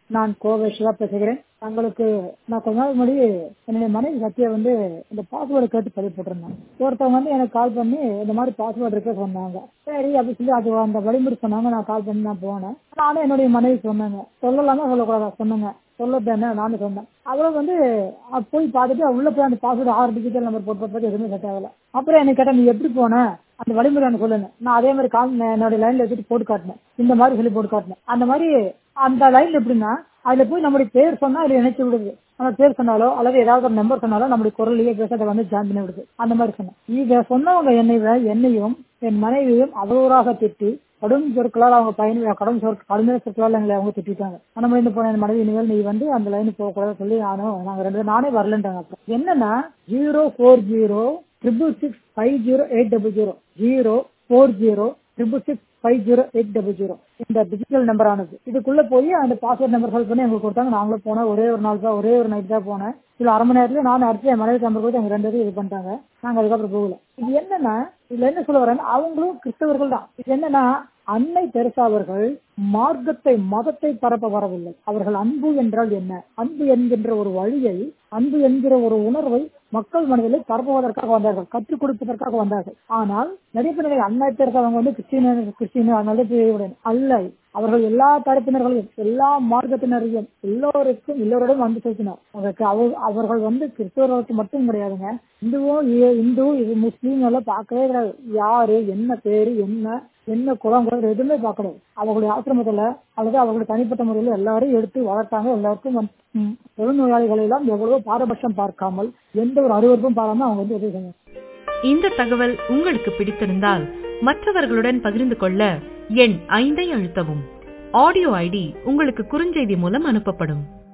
நான் கோவை சிவா பேசுகிறேன் தங்களுக்கு நான் கொஞ்ச நாள் முன்னாடி என்னுடைய மனைவி சத்யா வந்து இந்த பாஸ்வேர்டு கேட்டு பதிவு போட்டிருந்தாங்க ஒருத்தவங்க வந்து எனக்கு கால் பண்ணி இந்த மாதிரி பாஸ்வேர்டு இருக்க சொன்னாங்க சரி அப்படி சொல்லி அது அந்த வழிமுறை சொன்னாங்க நான் கால் பண்ணி நான் போனேன் நானும் என்னுடைய மனைவி சொன்னாங்க சொல்லலாமா சொல்லக்கூடாதா சொன்னாங்க சொல்லது என்ன நானும் சொன்னேன் அவரும் வந்து அஹ் போய் பார்த்துட்டு உள்ள போய் அந்த பாஸ்வேர்டு ஆறு டிஜிட்டல் நம்பர் போட்டு பார்த்து எதுவுமே செட் ஆகல அப்புறம் என்ன கேட்டா நீ எப்படி போன அந்த வழிமுறை எனக்கு சொல்லுங்க நான் அதே மாதிரி கால் என்னோட லைன்ல எடுத்துட்டு போட்டு காட்டினேன் இந்த மாதிரி சொல்லி போட்டு காட்டினேன் அந்த மாதிரி அந்த லைன்ல எப்படின்னா அதுல போய் நம்முடைய பேர் சொன்னா அதுல இணைச்சு விடுது நம்ம பேர் சொன்னாலோ அல்லது ஏதாவது ஒரு நம்பர் சொன்னாலோ நம்முடைய குரலையே பேச வந்து ஜாயின் பண்ணி விடுது அந்த மாதிரி சொன்னேன் இத சொன்னவங்க என்னை வே- என்னையும் என் மனைவியும் அவதூறாக திட்டி கடும் சொற்களால் அவங்க பயன் கடும் சொற் கடுமையான சொற்களால் எங்களை அவங்க திட்டிட்டாங்க அந்த மாதிரி போன என் மனைவி இனிமேல் நீ வந்து அந்த லைனுக்கு போகக்கூடாதுன்னு சொல்லி நானும் நாங்க ரெண்டு பேரும் நானே வரலன்றாங்க அப்ப என்னன்னா zero four zero triple six five zero eight double zero zero four zero triple six five zero eight double zero இந்த டிஜிட்டல் நம்பர் ஆனது இதுக்குள்ள போய் அந்த பாஸ்வேர்ட் நம்பர் செல் பண்ணி எங்களுக்கு கொடுத்தாங்க நாங்களும் போனோம் ஒரே ஒரு நாள் தான் ஒரே ஒரு நைட் தான் போனேன் இதுல அரை மணி நேரத்துல நான் அடுத்து என் மனைவி நம்பர் கொடுத்து எங்க ரெண்டு பேரும் இது பண்ணிட்டாங்க நாங்க அதுக்கப்புறம் போகல இது என்னன்னா இதுல என்ன சொல்ல வரேன் அவங்களும் கிறிஸ்தவர்கள் தான் இது என்னன்னா அன்னை தெரசா அவர்கள் மார்க்கத்தை மதத்தை பரப்ப வரவில்லை அவர்கள் அன்பு என்றால் என்ன அன்பு என்கின்ற ஒரு வழியை அன்பு என்கிற ஒரு உணர்வை மக்கள் மனதில் பரப்புவதற்காக வந்தார்கள் கற்றுக் கொடுப்பதற்காக வந்தார்கள் ஆனால் நிறைய பேர் அன்னை தெரசா அவங்க வந்து கிறிஸ்டின் கிறிஸ்டின் அதனால தெரியவில்லை அல்ல அவர்கள் எல்லா தரப்பினர்களையும் எல்லா மார்க்கத்தினரையும் எல்லோருக்கும் எல்லோரிடம் வந்து செலுத்தினார் அதற்கு அவர் அவர்கள் வந்து கிறிஸ்தவர்களுக்கு மட்டும் கிடையாதுங்க இந்துவும் இ- இந்து இது முஸ்லீம் எல்லாம் பார்க்கவே கிடையாது யாரு என்ன பேரு என்ன என்ன குலம் குலம் எதுவுமே பார்க்கணும் அவர்களுடைய ஆசிரமத்துல அல்லது அவர்களுடைய தனிப்பட்ட முறையில் எல்லாரும் எடுத்து வளர்த்தாங்க எல்லாருக்கும் வந்து, ம், தொழுநோயாளிகளை எல்லாம் எவ்வளவோ பாரபட்சம் பார்க்காமல் எந்த ஒரு அருவருப்பும் பாராம அவங்க வந்து உதவி செஞ்சாங்க இந்த தகவல் உங்களுக்கு பிடித்திருந்தால் மற்றவர்களுடன் பகிர்ந்து கொள்ள எண் ஐந்தை அழுத்தவும் ஆடியோ ஐடி உங்களுக்கு குறுஞ்செய்தி மூலம் அனுப்பப்படும்